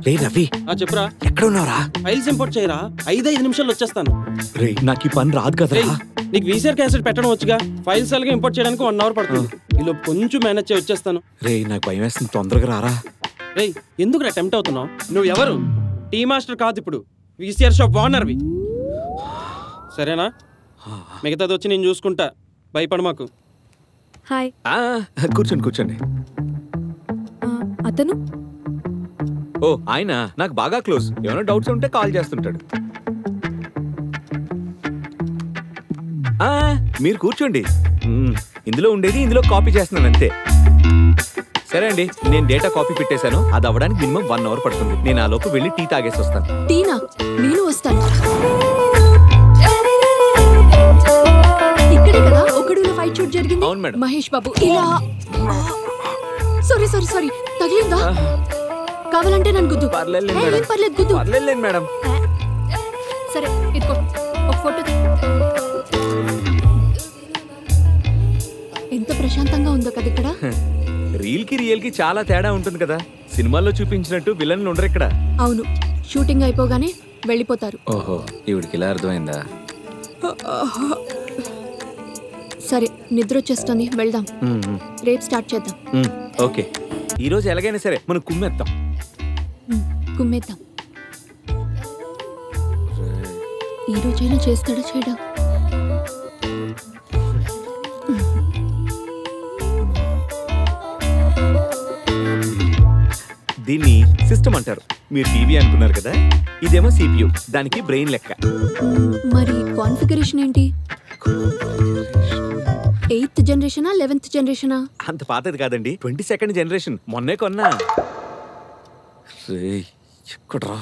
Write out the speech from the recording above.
రే రవి ఆ చెప్పురా ఎక్కడ ఉన్నావురా ఫైల్స్ ఇంపోర్ట్ చేయరా ఐదు ఐదు నిమిషాలు వచ్చేస్తాను రే నాకు ఈ పని రాదు కదరా రేయ్, నీకు వీసీఆర్ క్యాసెట్ పెట్టడం వచ్చుగా ఫైల్స్ అలాగే ఇంపోర్ట్ చేయడానికి వన్ అవర్ పడుతుంది ఈలో కొంచెం మేనేజ్ చేసి వచ్చేస్తాను రే నాకు భయం వేస్తుంది తొందరగా రారా రేయ్ ఎందుకు అటెంప్ట్ అవుతున్నావు నువ్వు ఎవరు టీ మాస్టర్ కాదు ఇప్పుడు వీసీఆర్ షాప్ ఓనర్వి సరేనా మిగతాది వచ్చి నేను చూసుకుంటా భయపడ మాకు హాయ్ ఆ, కూర్చోండి కూర్చోండి ఆ, అతను ఓ ఆయన నాకు బాగా క్లోజ్ ఏమైనా డౌట్స్ ఉంటే కాల్ చేస్తుంటాడు ఆ, మీరు కూర్చోండి మ్మ్, ఇందులో ఉండేది ఇందులో కాపీ చేస్తున్నాను అంతే సరే అండి నేను డేటా కాపీ పెట్టేశాను అది అవ్వడానికి మినిమం వన్ అవర్ పడుతుంది నేను ఆ లోపు వెళ్ళి టీ తాగేసి వస్తాను టీనా నేను వస్తాను ఇక్కడే కదా ఒకడులో ఫైట్ షూట్ జరిగింది అవును మేడం. మహేష్ బాబు ఇలా సారీ సారీ సారీ తగిలిందా కావాలంటే నన్ను గుద్దు పర్లేదు ఏ, మేడం ఏం పర్లేదు గుద్దు పర్లేదు మేడం సరే ఇదిగో ఒక ఫోటో తీ. ఎంత ప్రశాంతంగా ఉందో కదా ఇక్కడ రీల్ కి రియల్ కి చాలా తేడా ఉంటుంది కదా సినిమాల్లో చూపించినట్టు విలన్లు ఉండరు ఇక్కడ అవును షూటింగ్ అయిపోగానే వెళ్ళిపోతారు ఓహో ఈవిడికి ఇలా అర్థమైందా సరే నిద్ర వచ్చేస్తుంది వెళ్దాం మ్మ్, మ్మ్. రేపు స్టార్ట్ చేద్దాం మ్మ్, ఓకే ఈ రోజు ఎలాగైనా సరే మనం కుమ్మేద్దాం ఉమ్, కుమ్మేద్దాం ఈ రోజైనా చేస్తాడా చేయడా దీన్ని సిస్టమ్ అంటారు మీరు టీవీ అనుకున్నారు కదా ఇదేమో సిపియు దానికి బ్రెయిన్ లెక్క మరి కాన్ఫిగరేషన్ ఏంటి ఎయిత్ జనరేషనా లెవెన్త్ జనరేషనా అంత పాతది కాదండి ట్వంటీ సెకండ్ జనరేషన్ మొన్నే కొన్నా రేయ్, ఎక్కడ్రా